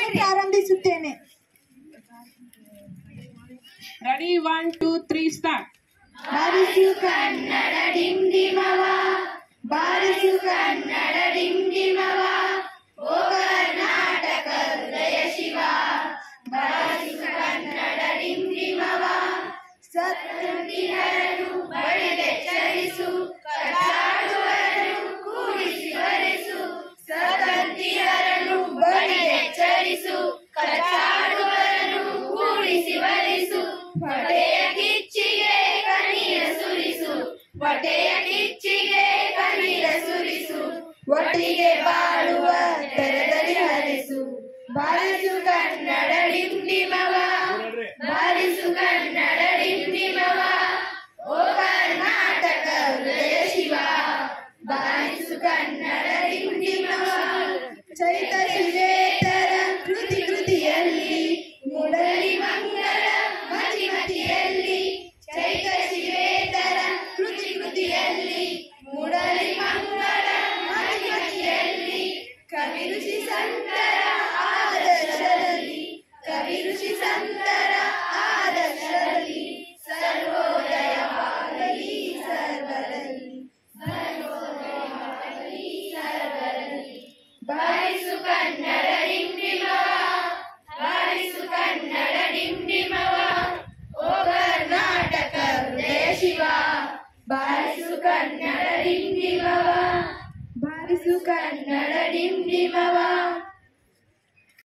ಪ್ರಾರಂಭಿಸುತ್ತೇನೆ ready one two three start ಬಾರಿಸು ಕನ್ನಡ ಡಿಂಡಿಮವ ಬಾರಿಸು ಕನ್ನಡ ಡಿಂಡಿಮವ ಓ ಕರ್ನಾಟಕ ಹೃದಯ ಶಿವ ಬಾರಿಸು ಕನ್ನಡ ಡಿಂಡಿಮವ ಸತ್ಯರನು ಬಳಿದೆಚ್ಚರಿಸು ಕಚಾಡುವರನು ಕೂಡಿಸಿ ಬರೆಸು ಸತಂತಿಯರನು ಬಳಿದೆಚ್ಚರಿಸು ಕಚಾಡುವರನು ಕೂಡಿಸಿ ಬರೆಸು ಹೊಟ್ಟೆಯ ಕಿಚ್ಚಿಗೆ ಕಣ್ಣೀರ ಸುರಿಸು ಹೊಟ್ಟೆಯ ಕಿಚ್ಚಿಗೆ ಕಣ್ಣೀರ ಸುರಿಸು ಒಟ್ಟಿಗೆ ಬಾಳುವ ತೆರೆದಲ್ಲಿ ಹರಿಸು ಬಾರಿಸು ಕನ್ನಡ ಡಿಂಡಿಮವ